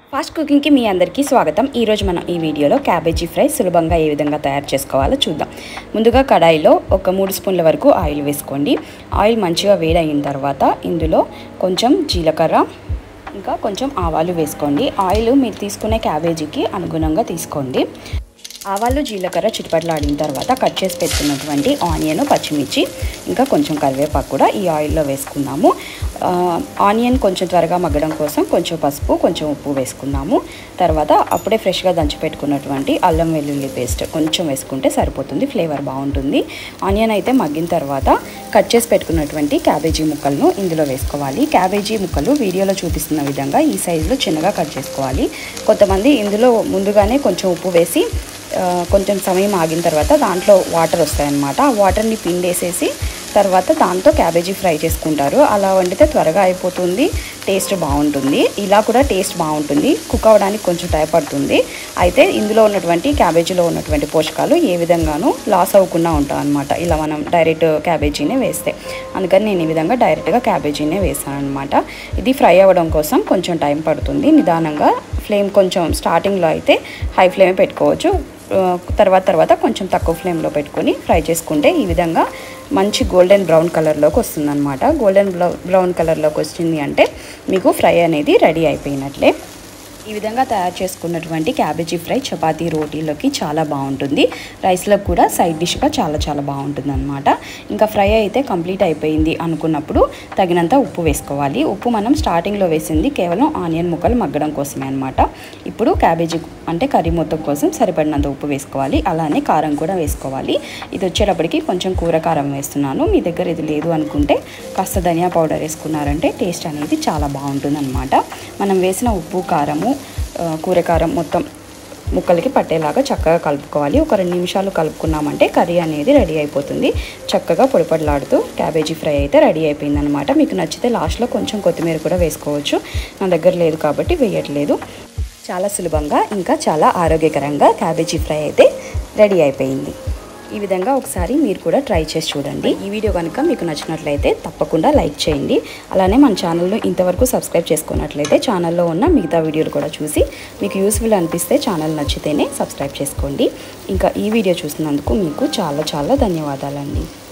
fast కుకింగ్కి మీ అందరికీ స్వాగతం ఈరోజు మనం ఈ వీడియోలో క్యాబేజీ ఫ్రై సులభంగా ఏ విధంగా తయారు చేసుకోవాలో చూద్దాం ముందుగా కడాయిలో ఒక మూడు స్పూన్ల వరకు ఆయిల్ వేసుకోండి ఆయిల్ మంచిగా వేడయిన తర్వాత ఇందులో కొంచెం జీలకర్ర ఇంకా కొంచెం ఆవాలు వేసుకోండి ఆయిల్ మీరు తీసుకునే క్యాబేజీకి అనుగుణంగా తీసుకోండి ఆవాలు జీలకర్ర చిటిపట్లాడిన తర్వాత కట్ చేసి పెట్టుకున్నటువంటి ఆనియన్ పచ్చిమిర్చి ఇంకా కొంచెం కరివేపాకు కూడా ఈ ఆయిల్లో వేసుకున్నాము ఆ, ఆనియన్ కొంచెం త్వరగా మగ్గడం కోసం కొంచెం పసుపు కొంచెం ఉప్పు వేసుకున్నాము తర్వాత అప్పుడే ఫ్రెష్గా దంచి పెట్టుకున్నటువంటి అల్లం వెల్లుల్లి పేస్ట్ కొంచెం వేసుకుంటే సరిపోతుంది ఫ్లేవర్ బాగుంటుంది ఆనియన్ అయితే మగ్గిన తర్వాత కట్ చేసి పెట్టుకున్నటువంటి క్యాబేజీ ముక్కలను ఇందులో వేసుకోవాలి క్యాబేజీ ముక్కలు వీడియోలో చూపిస్తున్న విధంగా ఈ సైజులో చిన్నగా కట్ చేసుకోవాలి కొంతమంది ఇందులో ముందుగానే కొంచెం ఉప్పు వేసి ఆ, కొంచెం సమయం ఆగిన తర్వాత దాంట్లో వాటర్ వస్తాయన్నమాట ఆ వాటర్ని పిండేసేసి తర్వాత దాంతో క్యాబేజీ ఫ్రై చేసుకుంటారు అలా వండితే త్వరగా అయిపోతుంది టేస్ట్ బాగుంటుంది ఇలా కూడా టేస్ట్ బాగుంటుంది కుక్ అవ్వడానికి కొంచెం టైం పడుతుంది అయితే ఇందులో ఉన్నటువంటి క్యాబేజీలో ఉన్నటువంటి పోషకాలు ఏ విధంగానూ లాస్ అవ్వకుండా ఉంటాం అనమాట ఇలా మనం డైరెక్ట్ క్యాబేజీనే వేస్తే అందుకని నేను ఈ విధంగా డైరెక్ట్గా క్యాబేజీనే వేసాను అనమాట ఇది ఫ్రై అవ్వడం కోసం కొంచెం టైం పడుతుంది నిదానంగా ఫ్లేమ్ కొంచెం స్టార్టింగ్లో అయితే హై ఫ్లేమ్ పెట్టుకోవచ్చు ఆ, తర్వాత తర్వాత కొంచెం తక్కువ ఫ్లేమ్లో పెట్టుకొని ఫ్రై చేసుకుంటే ఈ విధంగా మంచి గోల్డెన్ బ్రౌన్ కలర్లోకి వస్తుందన్నమాట గోల్డెన్ బ్రౌన్ కలర్లోకి వచ్చింది అంటే మీకు ఫ్రై అనేది రెడీ అయిపోయినట్లే ఈ విధంగా తయారు చేసుకున్నటువంటి క్యాబేజీ ఫ్రై చపాతీ రోటీలోకి చాలా బాగుంటుంది రైస్లో కూడా సైడ్ డిష్గా చాలా చాలా బాగుంటుంది అనమాట ఇంకా ఫ్రై అయితే కంప్లీట్ అయిపోయింది అనుకున్నప్పుడు తగినంత ఉప్పు వేసుకోవాలి ఉప్పు మనం స్టార్టింగ్లో వేసింది కేవలం ఆనియన్ ముక్కలు మగ్గడం కోసమే అనమాట ఇప్పుడు క్యాబేజీ అంటే కర్రీ మొత్తం కోసం సరిపడినంత ఉప్పు వేసుకోవాలి అలానే కారం కూడా వేసుకోవాలి ఇది వచ్చేటప్పటికి కొంచెం కూర కారం వేస్తున్నాను మీ దగ్గర ఇది లేదు అనుకుంటే కాస్త ధనియా పౌడర్ వేసుకున్నారంటే టేస్ట్ అనేది చాలా బాగుంటుంది అనమాట మనం వేసిన ఉప్పు కారము ఆ, కూర కారం మొత్తం ముక్కలకి పట్టేలాగా చక్కగా కలుపుకోవాలి ఒక రెండు నిమిషాలు కలుపుకున్నామంటే కర్రీ అనేది రెడీ అయిపోతుంది చక్కగా పొడిపొడలాడుతూ క్యాబేజీ ఫ్రై అయితే రెడీ అయిపోయింది అనమాట మీకు నచ్చితే లాస్ట్లో కొంచెం కొత్తిమీర కూడా వేసుకోవచ్చు నా దగ్గర లేదు కాబట్టి వేయట్లేదు చాలా సులభంగా ఇంకా చాలా ఆరోగ్యకరంగా క్యాబేజీ ఫ్రై అయితే రెడీ అయిపోయింది ఈ విధంగా ఒకసారి మీరు కూడా ట్రై చేసి చూడండి ఈ వీడియో కనుక మీకు నచ్చినట్లయితే తప్పకుండా లైక్ చేయండి అలానే మన ఛానల్ను ఇంతవరకు సబ్స్క్రైబ్ చేసుకున్నట్లయితే ఛానల్లో ఉన్న మిగతా వీడియోలు కూడా చూసి మీకు యూస్ఫుల్ అనిపిస్తే ఛానల్ నచ్చితేనే సబ్స్క్రైబ్ చేసుకోండి ఇంకా ఈ వీడియో చూసినందుకు మీకు చాలా చాలా ధన్యవాదాలండి